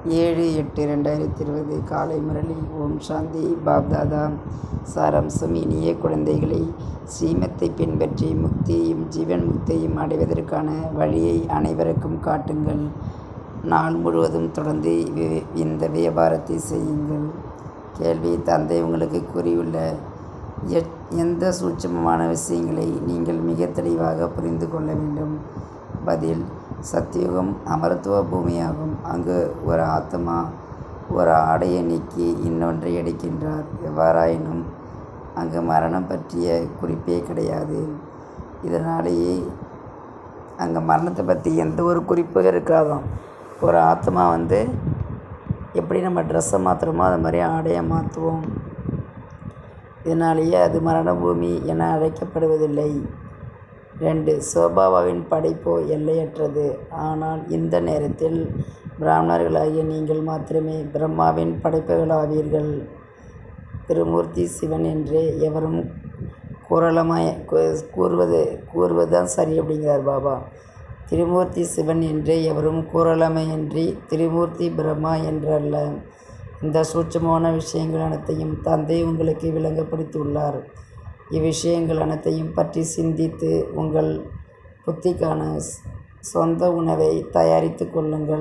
ஏழு எட்டு ரெண்டாயிரத்தி இருபது காலை முரளி ஓம் சாந்தி பாப்தாதா சாராம்சம் இனிய குழந்தைகளை ஸ்ரீமத்தை பின்பற்றி முக்தியையும் ஜீவன் முக்தியையும் அடைவதற்கான வழியை அனைவருக்கும் காட்டுங்கள் நாள் முழுவதும் தொடர்ந்து வி- இந்த வியாபாரத்தை செய்யுங்கள் கேள்வி தந்தை உங்களுக்கு கூறியுள்ள எ- எந்த சூட்சமமான விஷயங்களை நீங்கள் மிக தெளிவாக புரிந்து கொள்ள வேண்டும் பதில் சத்தியுகம் அமரத்துவ பூமியாகும் அங்கு ஒரு ஆத்மா ஒரு ஆடையை நீக்கி இன்னொன்றை எடுக்கின்றார் எவ்வாறாயினும் அங்கு மரணம் பற்றிய குறிப்பே கிடையாது இதனாலேயே அங்கே மரணத்தை பற்றி எந்த ஒரு குறிப்பும் இருக்காதாம் ஒரு ஆத்மா வந்து எப்படி நம்ம ட்ரெஸ்ஸை மாற்றுறோமோ அது மாதிரி ஆடையை மாற்றுவோம் இதனாலேயே அது மரண பூமி என அழைக்கப்படுவதில்லை ரெண்டு சோபாபாவின் படைப்போ எல்லையற்றது ஆனால் இந்த நேரத்தில் பிராமணர்களாகிய நீங்கள் மாத்திரமே பிரம்மாவின் படைப்புகளாவீர்கள் திருமூர்த்தி சிவன் என்றே எவரும் கூறலமாய் கூ- கூறுவது கூறுவதுதான் சரி அப்படிங்கிறார் பாபா திருமூர்த்தி சிவன் என்றே எவரும் கூறலமையின்றி திருமூர்த்தி பிரம்மா என்றல்ல இந்த சூட்சமான விஷயங்கள் அனைத்தையும் தந்தை உங்களுக்கு விளங்கப்படுத்தியுள்ளார் இவ்விஷயங்கள் அனைத்தையும் பற்றி சிந்தித்து உங்கள் புத்திக்கான ஸ்- சொந்த உணவை தயாரித்து கொள்ளுங்கள்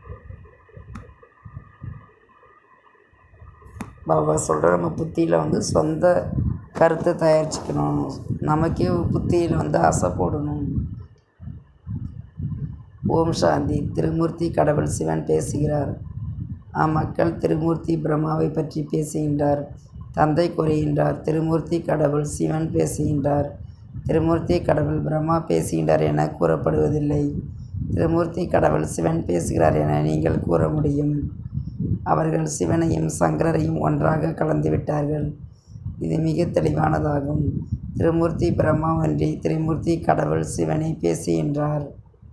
பாபா சொல்கிற நம்ம புத்தியில் வந்து சொந்த கருத்தை தயாரிச்சுக்கணும் நமக்கே புத்தியில் வந்து ஆசை போடணும் ஓம் சாந்தி திருமூர்த்தி கடவுள் சிவன் பேசுகிறார் அம்மக்கள் திருமூர்த்தி பிரம்மாவை பற்றி பேசுகின்றார் தந்தை கூறுகின்றார் திருமூர்த்தி கடவுள் சிவன் பேசுகின்றார் திருமூர்த்தி கடவுள் பிரம்மா பேசுகின்றார் என கூறப்படுவதில்லை திருமூர்த்தி கடவுள் சிவன் பேசுகிறார் என நீங்கள் கூற முடியும் அவர்கள் சிவனையும் சங்கரரையும் ஒன்றாக கலந்து விட்டார்கள் இது மிக தெளிவானதாகும் திருமூர்த்தி பிரம்மாவன்றி திருமூர்த்தி கடவுள் சிவனை பேசுகின்றார்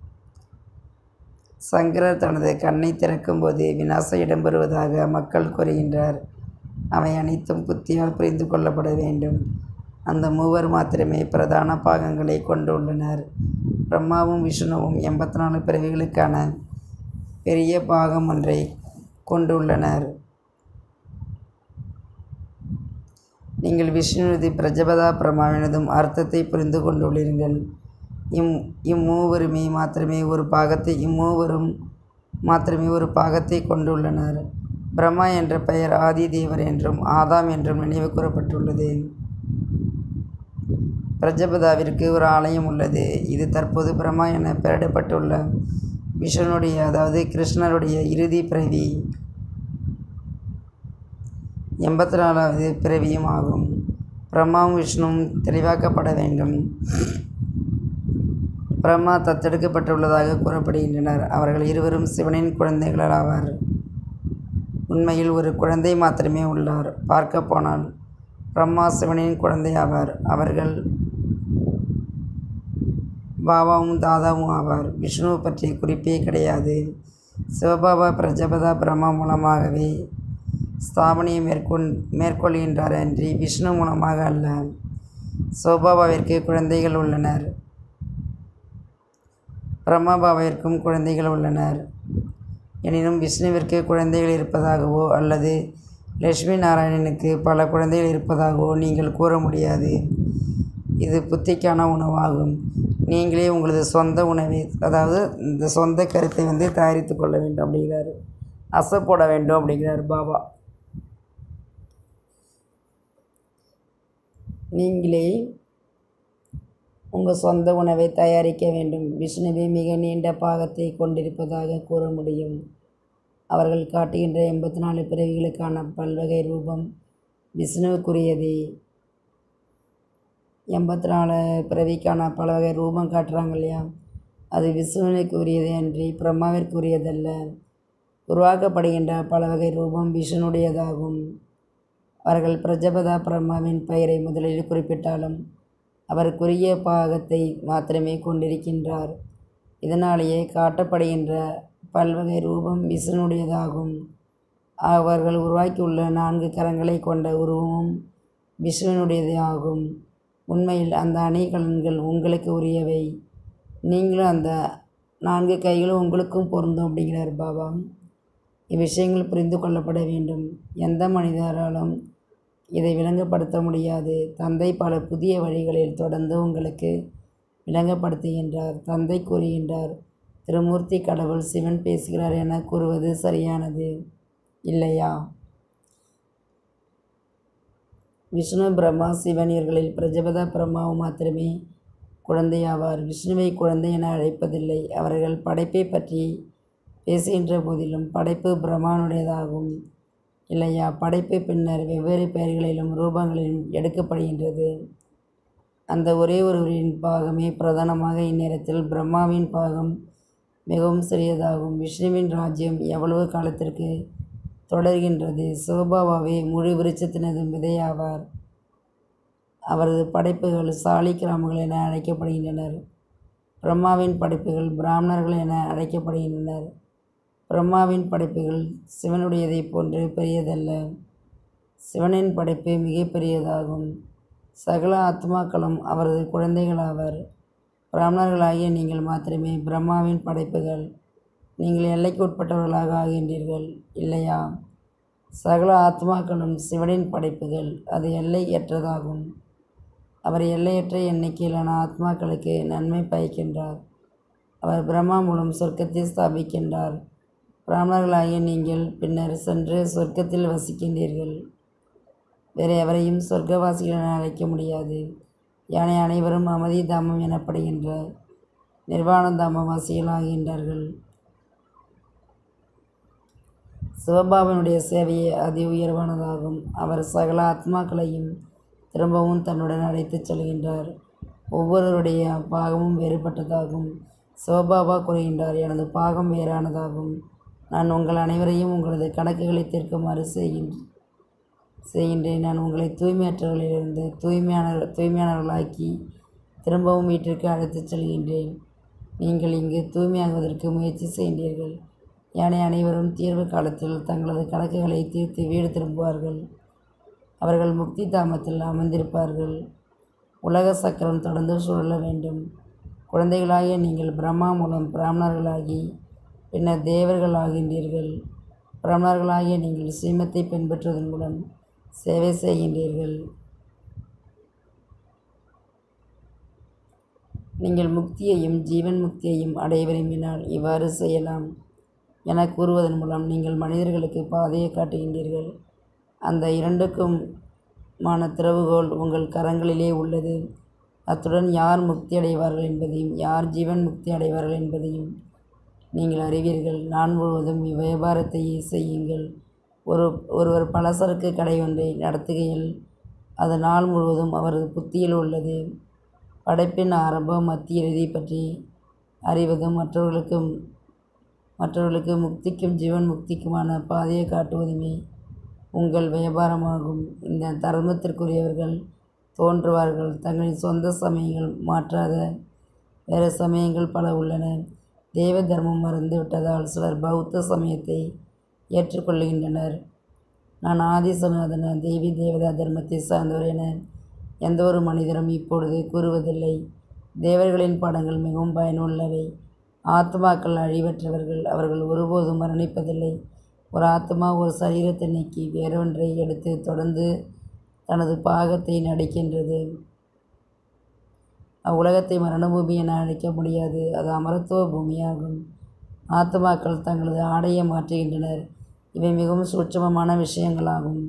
சங்கரர் தனது கண்ணை திறக்கும்போது விநாசம் இடம்பெறுவதாக மக்கள் கூறுகின்றார் அவை அனைத்தும் புத்தியால் புரிந்து கொள்ளப்பட வேண்டும் அந்த மூவர் மாத்திரமே பிரதான பாகங்களை கொண்டுள்ளனர் பிரம்மாவும் விஷ்ணுவும் எண்பத்தி நாலு பிறவிகளுக்கான பெரிய பாகம் ஒன்றை கொண்டுள்ளனர் நீங்கள் விஷ்ணுவினது பிரஜபதா பிரமாவினதும் அர்த்தத்தை புரிந்து கொண்டுள்ளீர்கள் இம் இம்மூவருமே மாத்திரமே ஒரு பாகத்தை இம்மூவரும் மாத்திரமே ஒரு பாகத்தை கொண்டுள்ளனர் பிரம்மா என்ற பெயர் ஆதி தேவர் என்றும் ஆதாம் என்றும் நினைவு கூறப்பட்டுள்ளது பிரஜபதாவிற்கு ஒரு ஆலயம் உள்ளது இது தற்போது பிரம்மா என பெயரிடப்பட்டுள்ள விஷ்ணுனுடைய அதாவது கிருஷ்ணருடைய இறுதி பிறவி எண்பத்தி நாலாவது பிறவியும் ஆகும் பிரம்மாவும் விஷ்ணுவும் தெளிவாக்கப்பட வேண்டும் பிரம்மா தத்தெடுக்கப்பட்டுள்ளதாக கூறப்படுகின்றனர் அவர்கள் இருவரும் சிவனின் குழந்தைகள் ஆவார் உண்மையில் ஒரு குழந்தை மாத்திரமே உள்ளார் பார்க்க போனால் பிரம்மா சிவனின் குழந்தை ஆவார் அவர்கள் பாபாவும் தாதாவும் ஆவார் விஷ்ணுவை பற்றிய குறிப்பே கிடையாது சிவபாபா பிரஜபதா பிரம்மா மூலமாகவே ஸ்தாபனையை மேற்கொண் மேற்கொள்கின்றார் அன்றி விஷ்ணு மூலமாக அல்ல சிவபாபாவிற்கு குழந்தைகள் உள்ளனர் பிரம்மாபாவிற்கும் குழந்தைகள் உள்ளனர் எனினும் விஷ்ணுவிற்கு குழந்தைகள் இருப்பதாகவோ அல்லது லட்சுமி நாராயணனுக்கு பல குழந்தைகள் இருப்பதாகவோ நீங்கள் கூற முடியாது இது புத்திக்கான உணவாகும் நீங்களே உங்களது சொந்த உணவை அதாவது இந்த சொந்த கருத்தை வந்து தயாரித்து கொள்ள வேண்டும் அப்படிங்கிறாரு அசை போட வேண்டும் அப்படிங்கிறார் பாபா நீங்களே உங்கள் சொந்த உணவை தயாரிக்க வேண்டும் விஷ்ணுவே மிக நீண்ட பாகத்தை கொண்டிருப்பதாக கூற முடியும் அவர்கள் காட்டுகின்ற எண்பத்தி நாலு பிறவிகளுக்கான பல்வகை ரூபம் விஷ்ணுவுக்குரியதே எண்பத்தி நாலு பிறவிக்கான பல வகை ரூபம் காட்டுறாங்க இல்லையா அது விஷ்ணுவிற்கு உரியதே அன்றி பிரம்மாவிற்கு உரியதல்ல உருவாக்கப்படுகின்ற பல வகை ரூபம் விஷ்ணுடையதாகும் அவர்கள் பிரஜபதா பிரம்மாவின் பெயரை முதலில் குறிப்பிட்டாலும் அவருக்குரிய பாகத்தை மாத்திரமே கொண்டிருக்கின்றார் இதனாலேயே காட்டப்படுகின்ற பல்வகை ரூபம் விஷ்ணுடையதாகும் அவர்கள் உருவாக்கியுள்ள நான்கு கரங்களை கொண்ட உருவமும் விஷ்ணுவினுடையதே ஆகும் உண்மையில் அந்த அணிகலன்கள் உங்களுக்கு உரியவை நீங்களும் அந்த நான்கு கைகளும் உங்களுக்கும் பொருந்தும் அப்படிங்கிறார் பாபா இவ்விஷயங்கள் புரிந்து கொள்ளப்பட வேண்டும் எந்த மனிதராலும் இதை விளங்கப்படுத்த முடியாது தந்தை பல புதிய வழிகளில் தொடர்ந்து உங்களுக்கு விளங்கப்படுத்துகின்றார் தந்தை கூறுகின்றார் திருமூர்த்தி கடவுள் சிவன் பேசுகிறார் என கூறுவது சரியானது இல்லையா விஷ்ணு பிரம்மா சிவன் இவர்களில் பிரஜபத பிரம்மாவும் மாத்திரமே குழந்தையாவார் விஷ்ணுவை குழந்தை என அழைப்பதில்லை அவர்கள் படைப்பை பற்றி பேசுகின்ற போதிலும் படைப்பு பிரம்மானுடையதாகும் இல்லையா படைப்பு பின்னர் வெவ்வேறு பெயர்களிலும் ரூபங்களிலும் எடுக்கப்படுகின்றது அந்த ஒரே ஒருவரின் பாகமே பிரதானமாக இந்நேரத்தில் பிரம்மாவின் பாகம் மிகவும் சிறியதாகும் விஷ்ணுவின் ராஜ்யம் எவ்வளவு காலத்திற்கு தொடர்கின்றது சிவபாபாவே முழு விருட்சத்தினது விதையாவார் அவரது படைப்புகள் சாலி கிராமங்கள் என அழைக்கப்படுகின்றனர் பிரம்மாவின் படைப்புகள் பிராமணர்கள் என அழைக்கப்படுகின்றனர் பிரம்மாவின் படைப்புகள் சிவனுடையதைப் போன்று பெரியதல்ல சிவனின் படைப்பு மிக பெரியதாகும் சகல ஆத்மாக்களும் அவரது குழந்தைகளாவர் பிராமணர்களாகிய நீங்கள் மாத்திரமே பிரம்மாவின் படைப்புகள் நீங்கள் எல்லைக்கு உட்பட்டவர்களாக ஆகின்றீர்கள் இல்லையா சகல ஆத்மாக்களும் சிவனின் படைப்புகள் அது எல்லையற்றதாகும் அவர் எல்லையற்ற எண்ணிக்கையிலான ஆத்மாக்களுக்கு நன்மை பயக்கின்றார் அவர் பிரம்மா மூலம் சொர்க்கத்தை ஸ்தாபிக்கின்றார் பிராமணர்களாகிய நீங்கள் பின்னர் சென்று சொர்க்கத்தில் வசிக்கின்றீர்கள் வேறு எவரையும் சொர்க்கவாசிகள் என அழைக்க முடியாது யானை அனைவரும் அமதி தாமம் எனப்படுகின்ற நிர்வாண தாமவாசிகள் ஆகின்றார்கள் சிவபாபனுடைய சேவையே அதி உயர்வானதாகும் அவர் சகல ஆத்மாக்களையும் திரும்பவும் தன்னுடன் அழைத்துச் செல்கின்றார் ஒவ்வொருவருடைய பாகமும் வேறுபட்டதாகும் சிவபாபா கூறுகின்றார் எனது பாகம் வேறானதாகும் நான் உங்கள் அனைவரையும் உங்களது கணக்குகளை தீர்க்குமாறு செய்கின்றேன் செய்கின்றேன் நான் உங்களை தூய்மையற்றவர்களிலிருந்து தூய்மையான தூய்மையானவர்களாக்கி திரும்பவும் வீட்டிற்கு அழைத்துச் செல்கின்றேன் நீங்கள் இங்கு தூய்மையாகுவதற்கு முயற்சி செய்கின்றீர்கள் யானை அனைவரும் தீர்வு காலத்தில் தங்களது கணக்குகளை தீர்த்து வீடு திரும்புவார்கள் அவர்கள் முக்தி தாமத்தில் அமர்ந்திருப்பார்கள் உலக சக்கரம் தொடர்ந்து சுழல வேண்டும் குழந்தைகளாகிய நீங்கள் பிரம்மா மூலம் பிராமணர்களாகி பின்னர் தேவர்கள் ஆகின்றீர்கள் பிராமணர்களாகிய நீங்கள் சீமத்தை பின்பற்றுவதன் மூலம் சேவை செய்கின்றீர்கள் நீங்கள் முக்தியையும் ஜீவன் முக்தியையும் அடைய விரும்பினால் இவ்வாறு செய்யலாம் என கூறுவதன் மூலம் நீங்கள் மனிதர்களுக்கு பாதையை காட்டுகின்றீர்கள் அந்த இரண்டுக்கும் மான திறவுகோல் உங்கள் கரங்களிலே உள்ளது அத்துடன் யார் முக்தி அடைவார்கள் என்பதையும் யார் ஜீவன் முக்தி அடைவார்கள் என்பதையும் நீங்கள் அறிவீர்கள் நான் முழுவதும் இவ்வியாபாரத்தையே செய்யுங்கள் ஒரு ஒருவர் பலசரக்கு கடை ஒன்றை நடத்துகையில் அது நாள் முழுவதும் அவரது புத்தியில் உள்ளது படைப்பின் ஆரம்பம் மத்திய இறுதி பற்றி அறிவதும் மற்றவர்களுக்கு மற்றவர்களுக்கு முக்திக்கும் ஜீவன் முக்திக்குமான பாதையை காட்டுவதுமே உங்கள் வியாபாரமாகும் இந்த தர்மத்திற்குரியவர்கள் தோன்றுவார்கள் தங்களின் சொந்த சமயங்கள் மாற்றாத வேறு சமயங்கள் பல உள்ளன தெய்வ தர்மம் மறந்து விட்டதால் சிலர் பௌத்த சமயத்தை ஏற்றுக்கொள்கின்றனர் நான் ஆதிசநாதன தேவி தேவதா தர்மத்தை சார்ந்தவர் என எந்த ஒரு மனிதரும் இப்பொழுது கூறுவதில்லை தேவர்களின் பாடங்கள் மிகவும் பயனுள்ளவை ஆத்மாக்கள் அழிவற்றவர்கள் அவர்கள் ஒருபோதும் மரணிப்பதில்லை ஒரு ஆத்மா ஒரு சரீரத்தை நீக்கி வேறொன்றை எடுத்து தொடர்ந்து தனது பாகத்தை நடிக்கின்றது அவ்வுலகத்தை மரண பூமி என அழைக்க முடியாது அது அமரத்துவ பூமியாகும் ஆத்மாக்கள் தங்களது ஆடையை மாற்றுகின்றனர் இவை மிகவும் சூட்சமமான விஷயங்களாகும்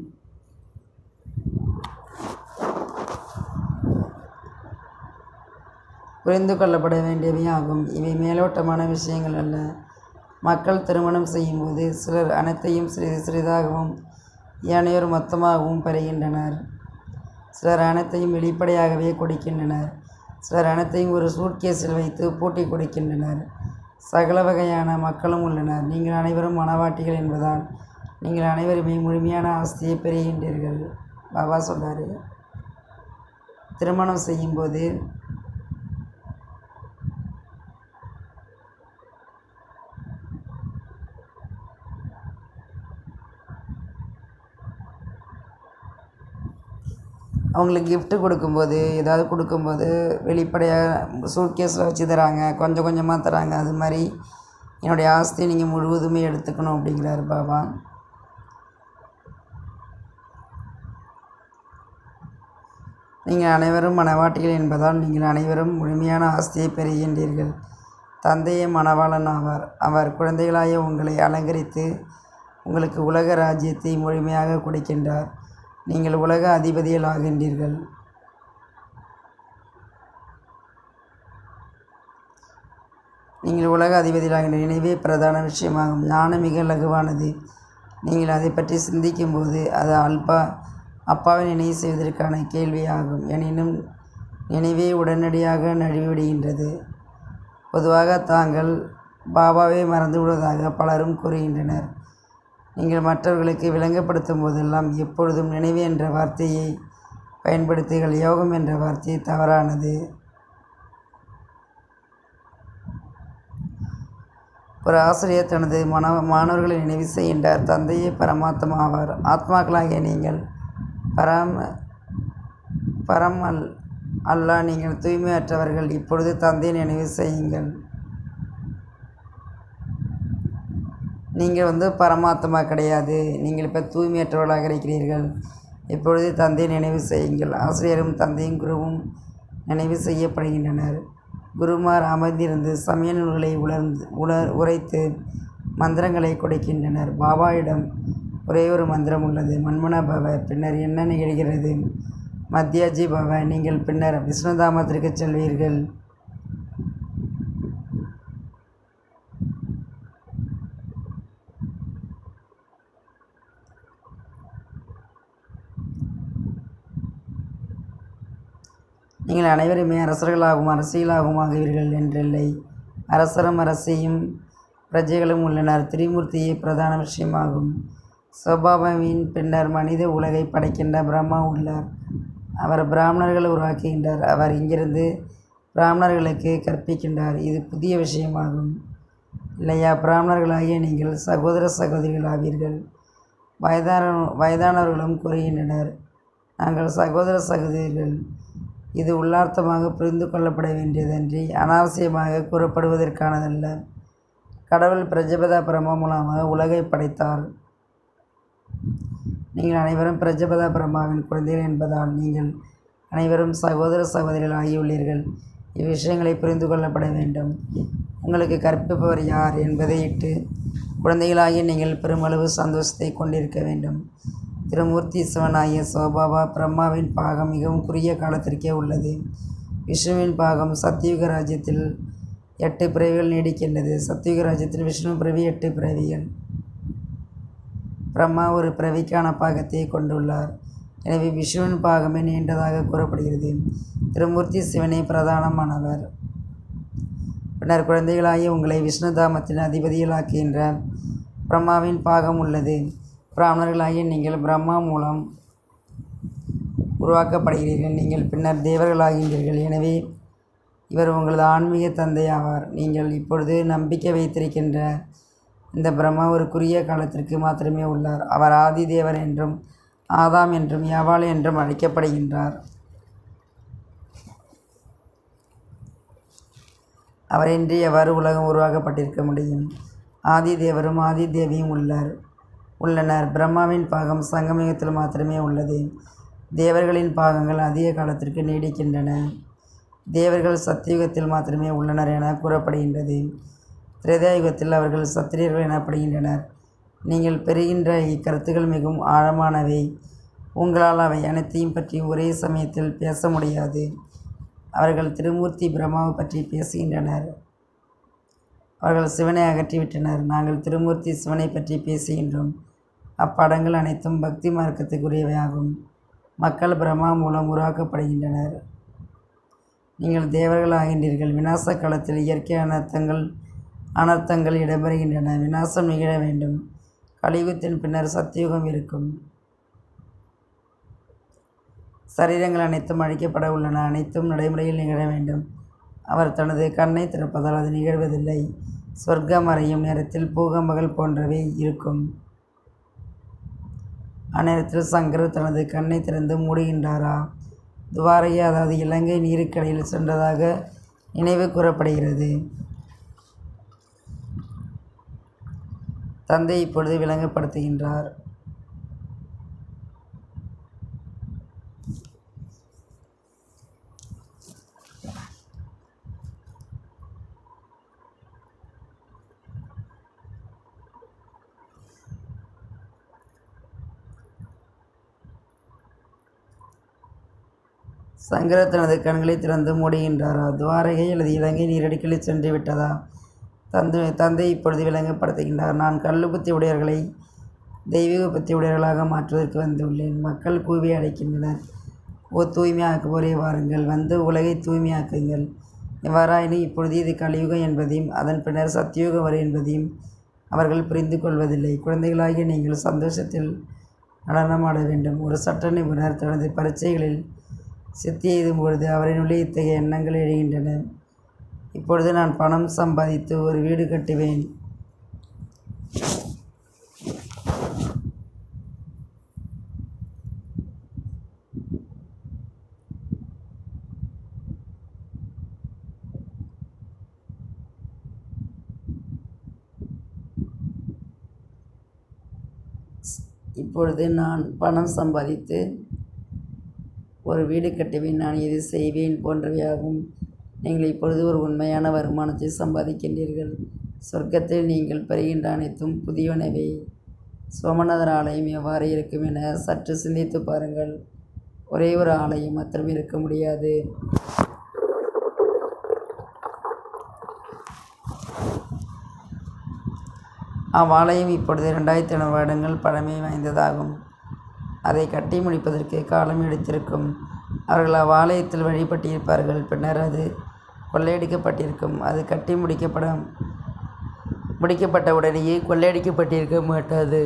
புரிந்து கொள்ளப்பட வேண்டியவை ஆகும் இவை மேலோட்டமான விஷயங்கள் அல்ல மக்கள் திருமணம் செய்யும்போது சிலர் அனைத்தையும் சிறிது சிறிதாகவும் ஏனையோர் மொத்தமாகவும் பெறுகின்றனர் சிலர் அனைத்தையும் வெளிப்படையாகவே கொடுக்கின்றனர் சிலர் அனைத்தையும் ஒரு சூட்கேஸில் வைத்து பூட்டி கொடுக்கின்றனர் சகல வகையான மக்களும் உள்ளனர் நீங்கள் அனைவரும் மனவாட்டிகள் என்பதால் நீங்கள் அனைவருமே முழுமையான ஆஸ்தியை பெறுகின்றீர்கள் பாபா சொல்றாரு திருமணம் செய்யும்போது அவங்களுக்கு gift கொடுக்கும்போது ஏதாவது கொடுக்கும்போது வெளிப்படையாக சூட்கேஸில் வச்சு தராங்க கொஞ்சம் கொஞ்சமாக தராங்க அது மாதிரி என்னுடைய ஆஸ்தியை நீங்கள் முழுவதுமே எடுத்துக்கணும் அப்படிங்கிறாரு பாபா நீங்கள் அனைவரும் மனவாட்டிகள் என்பதால் நீங்கள் அனைவரும் முழுமையான ஆஸ்தியை பெறுகின்றீர்கள் தந்தையே மணவாளன் ஆவார் அவர் குழந்தைகளாய உங்களை அலங்கரித்து உங்களுக்கு உலக ராஜ்யத்தை முழுமையாக கொடுக்கின்றார் நீங்கள் உலக அதிபதிகள் ஆகின்றீர்கள் நீங்கள் உலக அதிபதிகளாகின்ற நினைவே பிரதான விஷயமாகும் ஞானம் மிக லகுவானது நீங்கள் அதை பற்றி சிந்திக்கும்போது அது அல்பா அப்பாவை நினைவு செய்வதற்கான கேள்வியாகும் எனினும் நினைவே உடனடியாக நழுவிவிடுகின்றது பொதுவாக தாங்கள் பாபாவை மறந்து விடுவதாக பலரும் கூறுகின்றனர் நீங்கள் மற்றவர்களுக்கு விளங்கப்படுத்தும் போதெல்லாம் எப்பொழுதும் நினைவு என்ற வார்த்தையை பயன்படுத்துங்கள் யோகம் என்ற வார்த்தை தவறானது ஒரு ஆசிரியர் தனது மன மாணவர்களை நினைவு செய்கின்றார் தந்தையே பரமாத்மா ஆவார் ஆத்மாக்களாகிய நீங்கள் பரம பரம் அல் அல்லா நீங்கள் தூய்மையற்றவர்கள் இப்பொழுது தந்தையை நினைவு செய்யுங்கள் நீங்கள் வந்து பரமாத்மா கிடையாது நீங்கள் இப்போ தூய்மையற்றவர்களாக இருக்கிறீர்கள் இப்பொழுது தந்தையை நினைவு செய்யுங்கள் ஆசிரியரும் தந்தையும் குருவும் நினைவு செய்யப்படுகின்றனர் குருமார் அமர்ந்திருந்து சமய நூல்களை உணர்ந்து உணர் உரைத்து மந்திரங்களை கொடுக்கின்றனர் பாபாவிடம் ஒரே ஒரு மந்திரம் உள்ளது மன்மன பவ பின்னர் என்ன நிகழ்கிறது மத்தியாஜி பவ நீங்கள் பின்னர் விஷ்ணுதாமத்திற்கு செல்வீர்கள் நீங்கள் அனைவருமே அரசர்களாகவும் அரசியலாகவும் ஆகுவீர்கள் என்றில்லை அரசரும் அரசியும் பிரஜைகளும் உள்ளனர் திரிமூர்த்தியே பிரதான விஷயமாகும் சோபாபாவின் பின்னர் மனித உலகை படைக்கின்ற பிரம்மா உள்ளார் அவர் பிராமணர்களை உருவாக்குகின்றார் அவர் இங்கிருந்து பிராமணர்களுக்கு கற்பிக்கின்றார் இது புதிய விஷயமாகும் இல்லையா பிராமணர்களாகிய நீங்கள் சகோதர சகோதரிகள் ஆவீர்கள் வயதான வயதானவர்களும் கூறுகின்றனர் நாங்கள் சகோதர சகோதரிகள் இது உள்ளார்த்தமாக புரிந்து கொள்ளப்பட வேண்டியதன்றி அனாவசியமாக கூறப்படுவதற்கானதல்ல கடவுள் பிரஜபத பிரம்மா மூலமாக உலகை படைத்தார் நீங்கள் அனைவரும் பிரஜபத பிரம்மாவின் குழந்தைகள் என்பதால் நீங்கள் அனைவரும் சகோதர சகோதரிகள் ஆகியுள்ளீர்கள் இவ்விஷயங்களை புரிந்து கொள்ளப்பட வேண்டும் உங்களுக்கு கற்பிப்பவர் யார் என்பதை இட்டு குழந்தைகளாகிய நீங்கள் பெருமளவு சந்தோஷத்தை கொண்டிருக்க வேண்டும் திருமூர்த்தி சிவனாகிய சோபாபா பிரம்மாவின் பாகம் மிகவும் குறுகிய காலத்திற்கே உள்ளது விஷ்ணுவின் பாகம் சத்தியுக ராஜ்யத்தில் எட்டு பிறவிகள் நீடிக்கின்றது சத்தியுக ராஜ்யத்தில் விஷ்ணு பிறவி எட்டு பிறவிகள் பிரம்மா ஒரு பிறவிக்கான பாகத்தை கொண்டுள்ளார் எனவே விஷ்ணுவின் பாகமே நீண்டதாக கூறப்படுகிறது திருமூர்த்தி சிவனே பிரதானமானவர் பின்னர் குழந்தைகளாகிய உங்களை விஷ்ணுதாமத்தின் அதிபதிகளாக்குகின்ற பிரம்மாவின் பாகம் உள்ளது பிராமணர்களாகிய நீங்கள் பிரம்மா மூலம் உருவாக்கப்படுகிறீர்கள் நீங்கள் பின்னர் தேவர்களாகின்றீர்கள் எனவே இவர் உங்களது ஆன்மீக தந்தை ஆவார் நீங்கள் இப்பொழுது நம்பிக்கை வைத்திருக்கின்ற இந்த பிரம்மா ஒரு குறுகிய காலத்திற்கு மாத்திரமே உள்ளார் அவர் ஆதி தேவர் என்றும் ஆதாம் என்றும் யாவாள் என்றும் அழைக்கப்படுகின்றார் அவரின்றி எவ்வாறு உலகம் உருவாக்கப்பட்டிருக்க முடியும் ஆதி தேவரும் ஆதி தேவியும் உள்ளார் உள்ளனர் பிரம்மாவின் பாகம் சங்கமயுகத்தில் மாத்திரமே உள்ளது தேவர்களின் பாகங்கள் அதிக காலத்திற்கு நீடிக்கின்றன தேவர்கள் சத்தியுகத்தில் மாத்திரமே உள்ளனர் என கூறப்படுகின்றது திரேதாயுகத்தில் அவர்கள் சத்திரியர்கள் எனப்படுகின்றனர் நீங்கள் பெறுகின்ற இக்கருத்துக்கள் மிகவும் ஆழமானவை உங்களால் அவை அனைத்தையும் பற்றி ஒரே சமயத்தில் பேச முடியாது அவர்கள் திருமூர்த்தி பிரம்மாவை பற்றி பேசுகின்றனர் அவர்கள் சிவனை அகற்றிவிட்டனர் நாங்கள் திருமூர்த்தி சிவனை பற்றி பேசுகின்றோம் அப்படங்கள் அனைத்தும் பக்தி மார்க்கத்துக்குரியவையாகும் மக்கள் பிரம்மா மூலம் உருவாக்கப்படுகின்றனர் நீங்கள் தேவர்கள் ஆகின்றீர்கள் விநாச காலத்தில் இயற்கை அனர்த்தங்கள் அனர்த்தங்கள் இடம்பெறுகின்றன விநாசம் நிகழ வேண்டும் கலியுகத்தின் பின்னர் சத்தியுகம் இருக்கும் சரீரங்கள் அனைத்தும் அழிக்கப்பட உள்ளன அனைத்தும் நடைமுறையில் நிகழ வேண்டும் அவர் தனது கண்ணை திறப்பதால் அது நிகழ்வதில்லை சொர்க்கம் அறையும் நேரத்தில் பூகம்பங்கள் போன்றவை இருக்கும் அந்நேரத்தில் சங்கர் தனது கண்ணை திறந்து மூடுகின்றாரா துவாரையா அதாவது இலங்கை நீருக்கடியில் சென்றதாக நினைவு கூறப்படுகிறது தந்தை இப்பொழுது விளங்கப்படுத்துகின்றார் சங்கரர் தனது கண்களை திறந்து மூடுகின்றாரா துவாரகை அல்லது இலங்கை நீரடிக்கில் சென்று விட்டதா தந்தை தந்தை இப்பொழுது விளங்கப்படுத்துகின்றார் நான் கல்லு புத்தி உடையவர்களை தெய்வீக புத்தி உடையவர்களாக மாற்றுவதற்கு வந்துள்ளேன் மக்கள் கூவி அழைக்கின்றனர் ஓ தூய்மையாக்குவோரே வாருங்கள் வந்து உலகை தூய்மையாக்குங்கள் எவ்வாறாயினும் இப்பொழுது இது கலியுகம் என்பதையும் அதன் பின்னர் சத்தியுகம் வரை என்பதையும் அவர்கள் புரிந்து கொள்வதில்லை குழந்தைகளாகிய நீங்கள் சந்தோஷத்தில் நடனமாட வேண்டும் ஒரு சட்ட நிபுணர் தனது பரீட்சைகளில் சித்தி எய்தும் பொழுது அவரினுள்ளே இத்தகைய எண்ணங்கள் எழுகின்றன இப்பொழுது நான் பணம் சம்பாதித்து ஒரு வீடு கட்டுவேன் இப்பொழுது நான் பணம் சம்பாதித்து ஒரு வீடு கட்டுவேன் நான் இது செய்வேன் போன்றவையாகும் நீங்கள் இப்பொழுது ஒரு உண்மையான வருமானத்தை சம்பாதிக்கின்றீர்கள் சொர்க்கத்தில் நீங்கள் பெறுகின்ற அனைத்தும் புதியனவே சோமநாதர் ஆலயம் எவ்வாறு இருக்கும் என சற்று சிந்தித்து பாருங்கள் ஒரே ஒரு ஆலயம் மாத்திரம் இருக்க முடியாது அவ்வாலயம் இப்பொழுது இரண்டாயிரத்தி ஐநூறு வருடங்கள் பழமை வாய்ந்ததாகும் அதை கட்டி முடிப்பதற்கு காலம் எடுத்திருக்கும் அவர்கள் அவ்வாலயத்தில் வழிபட்டிருப்பார்கள் பின்னர் அது கொள்ளையடிக்கப்பட்டிருக்கும் அது கட்டி முடிக்கப்பட முடிக்கப்பட்ட உடனேயே கொள்ளையடிக்கப்பட்டிருக்க மாட்டாது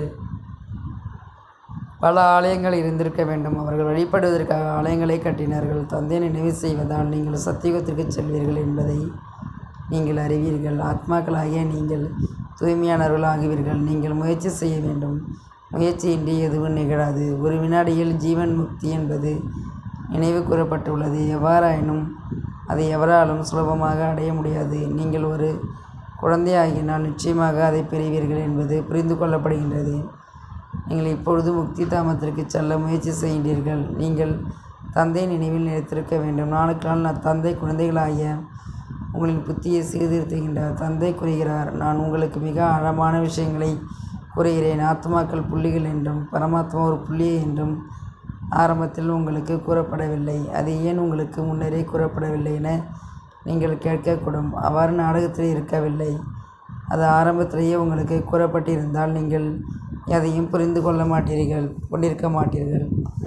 பல ஆலயங்கள் இருந்திருக்க வேண்டும் அவர்கள் வழிபடுவதற்காக ஆலயங்களை கட்டினார்கள் தந்தை நினைவு செய்வதால் நீங்கள் சத்தியுகத்திற்கு செல்வீர்கள் என்பதை நீங்கள் அறிவீர்கள் ஆத்மாக்களாகிய நீங்கள் தூய்மையானவர்கள் ஆகுவீர்கள் நீங்கள் முயற்சி செய்ய வேண்டும் முயற்சியின்றி எதுவும் நிகழாது ஒரு வினாடியில் ஜீவன் முக்தி என்பது நினைவு கூறப்பட்டுள்ளது எவ்வாறாயினும் அதை எவராலும் சுலபமாக அடைய முடியாது நீங்கள் ஒரு குழந்தையாகினால் நிச்சயமாக அதை பெறுவீர்கள் என்பது புரிந்து கொள்ளப்படுகின்றது நீங்கள் இப்பொழுது முக்தி தாமத்திற்கு செல்ல முயற்சி செய்கின்றீர்கள் நீங்கள் தந்தை நினைவில் நிலைத்திருக்க வேண்டும் நாளுக்கு நாள் நான் தந்தை குழந்தைகளாகிய உங்களின் புத்தியை சீர்திருத்துகின்றார் தந்தை கூறுகிறார் நான் உங்களுக்கு மிக ஆழமான விஷயங்களை கூறுகிறேன் ஆத்மாக்கள் புள்ளிகள் என்றும் பரமாத்மா ஒரு புள்ளி என்றும் ஆரம்பத்தில் உங்களுக்கு கூறப்படவில்லை அது ஏன் உங்களுக்கு முன்னரே கூறப்படவில்லை என நீங்கள் கேட்கக்கூடும் அவ்வாறு நாடகத்தில் இருக்கவில்லை அது ஆரம்பத்திலேயே உங்களுக்கு கூறப்பட்டிருந்தால் நீங்கள் எதையும் புரிந்து கொள்ள மாட்டீர்கள் கொண்டிருக்க மாட்டீர்கள்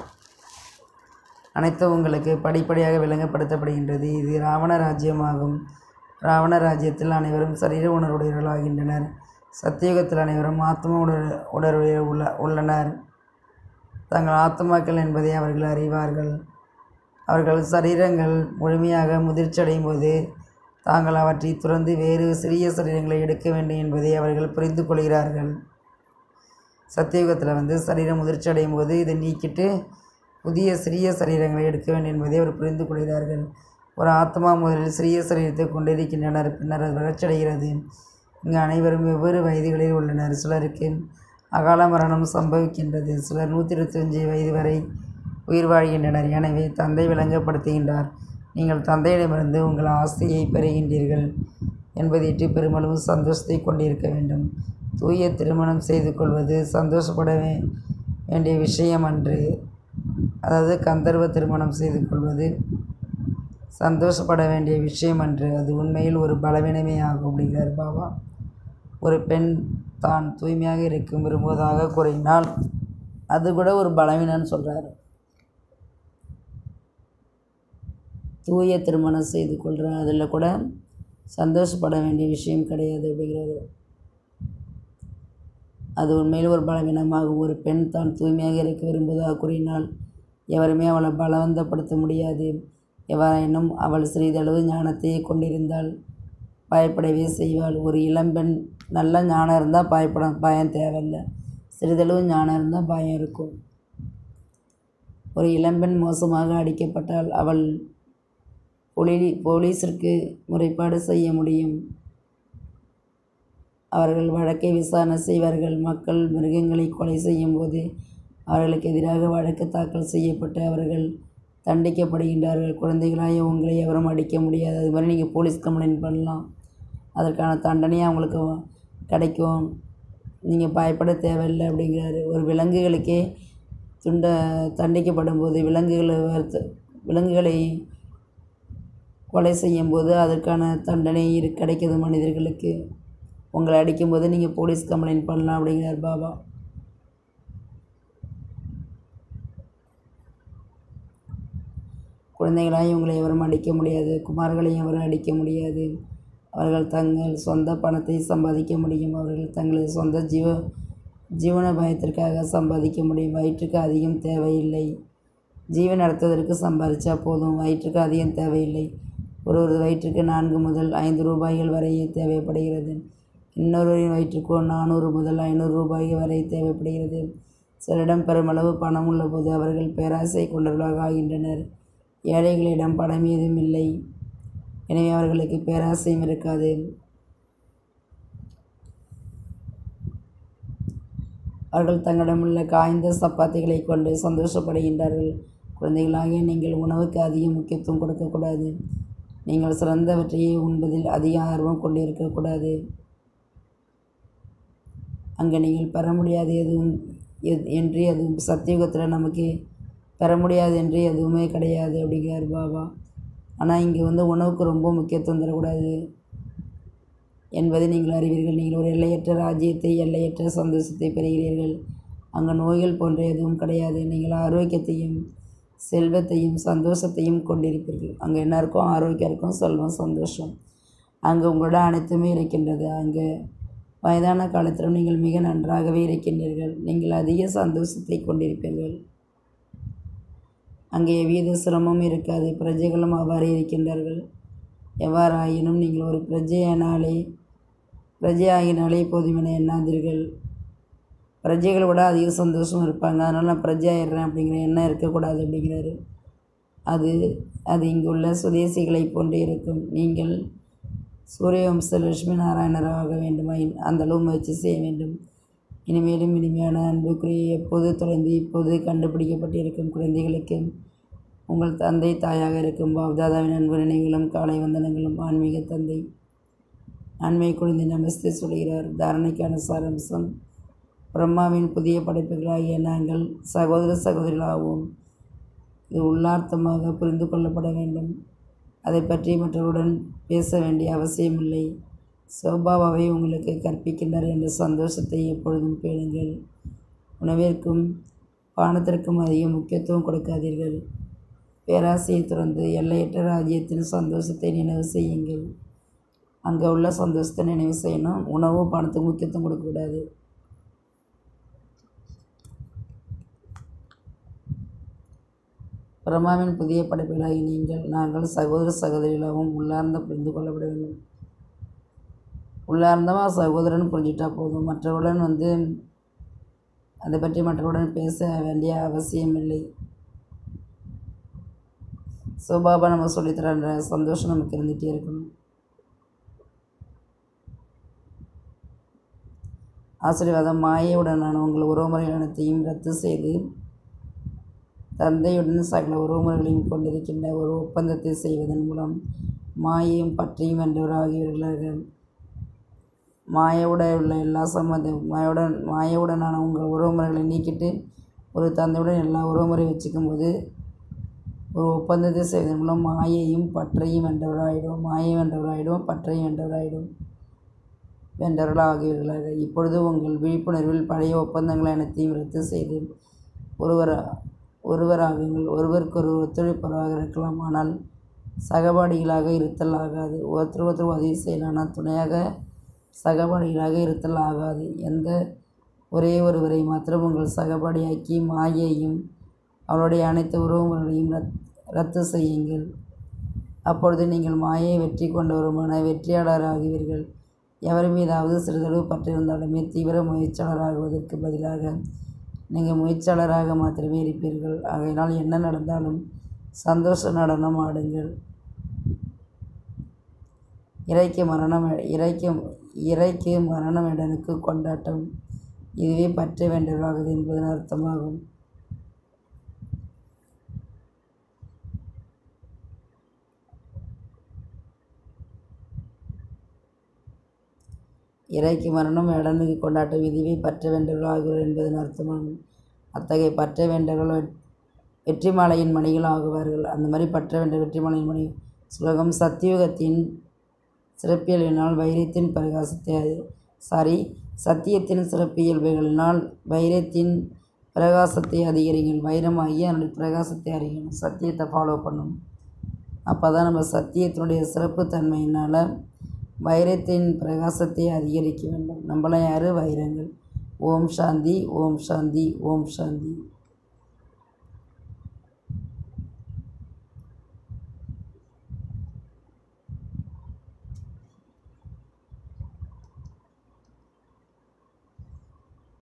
அனைத்தும் உங்களுக்கு படிப்படியாக விளங்கப்படுத்தப்படுகின்றது இது ராவண ராஜ்யமாகும் ராவண ராஜ்யத்தில் அனைவரும் சரீர உணர்வுடையவர்களாகின்றனர் சத்தியுகத்தில் அனைவரும் ஆத்ம உணர் உணர்வுடைய உள்ள உள்ளனர் தங்கள் ஆத்மாக்கள் என்பதை அவர்கள் அறிவார்கள் அவர்கள் சரீரங்கள் முழுமையாக முதிர்ச்சியடையும் போது தாங்கள் அவற்றை துறந்து வேறு சிறிய சரீரங்களை எடுக்க வேண்டும் என்பதை அவர்கள் புரிந்து கொள்கிறார்கள் சத்தியுகத்தில் வந்து சரீரம் முதிர்ச்சி அடையும் போது இதை நீக்கிட்டு புதிய சிறிய சரீரங்களை எடுக்க வேண்டும் என்பதை அவர் புரிந்து கொள்கிறார்கள் ஒரு ஆத்மா முதலில் சிறிய சரீரத்தை கொண்டிருக்கின்றனர் பின்னர் அது வளர்ச்சியடைகிறது இங்கு அனைவரும் வெவ்வேறு வயதுகளில் உள்ளனர் சிலருக்கு அகால மரணம் சம்பவிக்கின்றது சிலர் நூற்றி இருபத்தஞ்சி வயது வரை உயிர் வாழ்கின்றனர் எனவே தந்தை விளங்கப்படுத்துகின்றார் நீங்கள் தந்தையிடமிருந்து உங்கள் ஆஸ்தியை பெறுகின்றீர்கள் என்பதையிட்டு பெருமளவு சந்தோஷத்தை கொண்டிருக்க வேண்டும் தூய திருமணம் செய்து கொள்வது சந்தோஷப்பட வே- வேண்டிய விஷயம் அன்று அதாவது கந்தர்வ திருமணம் செய்து கொள்வது சந்தோஷப்பட வேண்டிய விஷயம் அன்று அது உண்மையில் ஒரு பலவீனமே ஆகும் அப்படிங்கிறார் பாபா ஒரு பெண் தான் தூய்மையாக இருக்க விரும்புவதாக கூறினால் அது கூட ஒரு பலவீனம்னு சொல்கிறாரு தூய திருமணம் செய்து கொள்கிற அதில் கூட சந்தோஷப்பட வேண்டிய விஷயம் கிடையாது அப்படிங்கிறாரு அது உண்மையில் ஒரு பலவீனமாகும் ஒரு பெண் தான் தூய்மையாக இருக்க விரும்புவதாக கூறினால் எவருமே அவளை பலவந்தப்படுத்த முடியாது எவ்வாறாயினும் அவள் சிறிதளவு ஞானத்தையே கொண்டிருந்தால் பயப்படவே செய்வாள் ஒரு இளம்பெண் நல்ல ஞானம் இருந்தால் பயப்பட பயம் தேவையில்லை சிறிதளவு ஞானம் இருந்தால் பயம் இருக்கும் ஒரு இளம்பெண் மோசமாக அடிக்கப்பட்டால் அவள் போலீ போலீஸிற்கு முறைப்பாடு செய்ய முடியும் அவர்கள் வழக்கை விசாரணை செய்வார்கள் மக்கள் மிருகங்களை கொலை செய்யும்போது அவர்களுக்கு எதிராக வழக்கு தாக்கல் செய்யப்பட்டு அவர்கள் தண்டிக்கப்படுகின்றார்கள் குழந்தைகளாய உங்களை எவரும் அடிக்க முடியாது அது மாதிரி நீங்கள் போலீஸ் கம்ப்ளைண்ட் பண்ணலாம் அதற்கான தண்டனையும் அவங்களுக்கு கிடைக்கும் நீங்கள் பயப்பட தேவையில்லை அப்படிங்கிறாரு ஒரு விலங்குகளுக்கே துண்ட தண்டிக்கப்படும் போது விலங்குகளை வருத்த விலங்குகளை கொலை செய்யும்போது அதற்கான தண்டனை இரு கிடைக்கிது மனிதர்களுக்கு உங்களை அடிக்கும்போது நீங்கள் போலீஸ் கம்ப்ளைண்ட் பண்ணலாம் அப்படிங்கிறார் பாபா குழந்தைகளாய் உங்களை எவரும் அடிக்க முடியாது குமார்களையும் எவரும் அடிக்க முடியாது அவர்கள் தங்கள் சொந்த பணத்தை சம்பாதிக்க முடியும் அவர்கள் தங்களது சொந்த ஜீவ ஜீவன பயத்திற்காக சம்பாதிக்க முடியும் வயிற்றுக்கு அதிகம் தேவையில்லை ஜீவன் நடத்துவதற்கு சம்பாதிச்சா போதும் வயிற்றுக்கு அதிகம் தேவையில்லை ஒரு ஒரு வயிற்றுக்கு நான்கு முதல் ஐந்து ரூபாய்கள் வரை தேவைப்படுகிறது இன்னொருவரின் வயிற்றுக்கோ நானூறு முதல் ஐநூறு ரூபாய்கள் வரை தேவைப்படுகிறது சிலரிடம் பெருமளவு பணம் உள்ளபோது அவர்கள் பேராசை கொண்டவர்களாக ஆகின்றனர் ஏழைகளிடம் பணம் ஏதும் இல்லை எனவே அவர்களுக்கு பேராசையும் இருக்காது அவர்கள் தங்களிடமுள்ள காய்ந்த சப்பாத்திகளை கொண்டு சந்தோஷப்படுகின்றார்கள் குழந்தைகளாகிய நீங்கள் உணவுக்கு அதிக முக்கியத்துவம் கொடுக்கக்கூடாது நீங்கள் சிறந்தவற்றையே உண்பதில் அதிக ஆர்வம் கொண்டிருக்கக்கூடாது அங்கே நீங்கள் பெற முடியாது எதுவும் எது என்று எதுவும் சத்தியுகத்தில் நமக்கு பெற முடியாது என்று எதுவுமே கிடையாது அப்படிங்கிறார் பாபா ஆனால் இங்கே வந்து உணவுக்கு ரொம்ப முக்கியத்துவம் தரக்கூடாது என்பதை நீங்கள் அறிவீர்கள் நீங்கள் ஒரு எல்லையற்ற ராஜ்யத்தை எல்லையற்ற சந்தோஷத்தை பெறுகிறீர்கள் அங்கே நோய்கள் போன்ற எதுவும் கிடையாது நீங்கள் ஆரோக்கியத்தையும் செல்வத்தையும் சந்தோஷத்தையும் கொண்டிருப்பீர்கள் அங்கே என்ன இருக்கும் ஆரோக்கியம் இருக்கும் செல்வம் சந்தோஷம் அங்கே உங்களோட அனைத்துமே இருக்கின்றது அங்கே வயதான காலத்திலும் நீங்கள் மிக நன்றாகவே இருக்கின்றீர்கள் நீங்கள் அதிக சந்தோஷத்தை கொண்டிருப்பீர்கள் அங்கே எவ்வித சிரமமும் இருக்காது பிரஜைகளும் அவ்வாறு இருக்கின்றார்கள் எவ்வாறாயினும் நீங்கள் ஒரு பிரஜையானாலே பிரஜையாகினாலே போதும் என எண்ணாதீர்கள் பிரஜைகளை விட அதிக சந்தோஷம் இருப்பாங்க அதனால் நான் பிரஜை ஆயிடுறேன் அப்படிங்கிற எண்ணம் இருக்கக்கூடாது அப்படிங்கிறாரு அது அது இங்குள்ள சுதேசிகளை போன்று இருக்கும் நீங்கள் சூரிய வம்ச லட்சுமி நாராயணராக வேண்டுமாயின் அந்த அளவு முயற்சி செய்ய வேண்டும் இனிமேலும் இனிமையான அன்புக்குரிய எப்போது தொலைந்து இப்போது கண்டுபிடிக்கப்பட்டிருக்கும் குழந்தைகளுக்கு உங்கள் தந்தை தாயாக இருக்கும் பாப்தாதாவின் அன்பு நினைவுகளும் காலை வந்தனங்களும் ஆன்மீக தந்தை ஆன்மீக குழந்தை நமஸ்தே சொல்கிறார் தாரணைக்கான சாரம்சம் பிரம்மாவின் புதிய படைப்புகளாகிய நாங்கள் சகோதர சகோதரிகளாகவும் இது உள்ளார்த்தமாக புரிந்து கொள்ளப்பட வேண்டும் அதை பற்றி மற்றவருடன் பேச வேண்டிய அவசியமில்லை சோபாபாவை உங்களுக்கு கற்பிக்கின்றார் என்ற சந்தோஷத்தை எப்பொழுதும் பேணுங்கள் உணவிற்கும் பானத்திற்கும் அதிக முக்கியத்துவம் கொடுக்காதீர்கள் பேராசையை துறந்து எல்லையற்ற ராஜ்யத்தின் சந்தோஷத்தை நினைவு செய்யுங்கள் அங்கே உள்ள சந்தோஷத்தை நினைவு செய்யணும் உணவு பணத்துக்கு முக்கியத்துவம் கொடுக்கக்கூடாது பிரம்மாவின் புதிய படைப்புகளாகி நீங்கள் நாங்கள் சகோதர சகோதரிகளாகவும் உள்ளார்ந்த புரிந்து கொள்ளப்பட வேண்டும் உள்ளார்ந்தமாக சகோதரன் புரிஞ்சிட்டா போதும் மற்றவருடன் வந்து அதை பற்றி மற்றவருடன் பேச வேண்டிய அவசியமில்லை சோபாபா நம்ம சொல்லித்தரன்ற சந்தோஷம் நமக்கு இருந்துகிட்டே இருக்கணும் ஆசீர்வாதம் மாயையுடனான உங்கள் உறவுமுறைகள் அனைத்தையும் ரத்து செய்து தந்தையுடன் சகல உறவுமுறைகளையும் கொண்டிருக்கின்ற ஒரு ஒப்பந்தத்தை செய்வதன் மூலம் மாயையும் பற்றியும் வென்றவராகியவர்களார்கள் மாயவுட உள்ள எல்லா சம்மந்த மாயவுடன் மாயவுடனான உங்கள் உறவுமுறைகளை நீக்கிட்டு ஒரு தந்தையுடன் எல்லா உறவுமுறையும் வச்சுக்கும்போது ஒரு ஒப்பந்தத்தை செய்வதன் மூலம் மாயையும் பற்றையும் வென்றவராயிடும் மாயை வென்றவராயிடும் பற்றையும் வென்றவராயிடும் வென்றவர்களாகியவர்களாக இப்பொழுது உங்கள் விழிப்புணர்வில் பழைய ஒப்பந்தங்கள் அனைத்தையும் ரத்து செய்து ஒருவர் ஒருவராகுங்கள் ஒருவருக்கொருவர் ஒத்துழைப்பவராக இருக்கலாம் ஆனால் சகபாடிகளாக இருத்தல் ஆகாது ஒருத்தர் ஒருத்தர் உதவி செய்யலாம் துணையாக சகபாடிகளாக இருத்தல் ஆகாது எந்த ஒரே ஒருவரை மாத்திரம் உங்கள் சகபாடியாக்கி மாயையும் அவளுடைய அனைத்து உறவுகளையும் ரத் ரத்து செய்யுங்கள் அப்பொழுது நீங்கள் மாயை வெற்றி கொண்டவருமான வெற்றியாளராகுவீர்கள் எவர் மீதாவது சிறிதளவு பற்றிருந்தாலுமே தீவிர முயற்சியாளராகுவதற்கு பதிலாக நீங்கள் முயற்சியாளராக மாத்திரமே இருப்பீர்கள் ஆகையினால் என்ன நடந்தாலும் சந்தோஷ நடனம் ஆடுங்கள் இறைக்கு மரணம் இறைக்கு இறைக்கு மரணம் வேண்டனுக்கு கொண்டாட்டம் இதுவே பற்ற வேண்டவர்களாகுது என்பதன் அர்த்தமாகும் இறைக்கு மரணம் வேடனுக்கு கொண்டாட்டம் இதுவே பற்ற வேண்டவர்களாகுவர் என்பதன் அர்த்தமாகும் அத்தகைய பற்ற வேண்டவர்கள் வெற்றி மாலையின் மணிகள் ஆகுவார்கள் அந்த மாதிரி பற்ற வேண்ட வெற்றி மாலையின் மணி சுலகம் சத்தியுகத்தின் சிறப்பியல்பினால் வைரத்தின் பிரகாசத்தை சாரி சத்தியத்தின் சிறப்பியல்புகளினால் வைரத்தின் பிரகாசத்தை அதிகரிங்கள் வைரமாகி அதனுடைய பிரகாசத்தை அறியணும் சத்தியத்தை ஃபாலோ பண்ணணும் அப்போ தான் நம்ம சத்தியத்தினுடைய சிறப்பு தன்மையினால் வைரத்தின் பிரகாசத்தை அதிகரிக்க வேண்டும் நம்மளாம் யார் வைரங்கள் ஓம் சாந்தி ஓம் சாந்தி ஓம் சாந்தி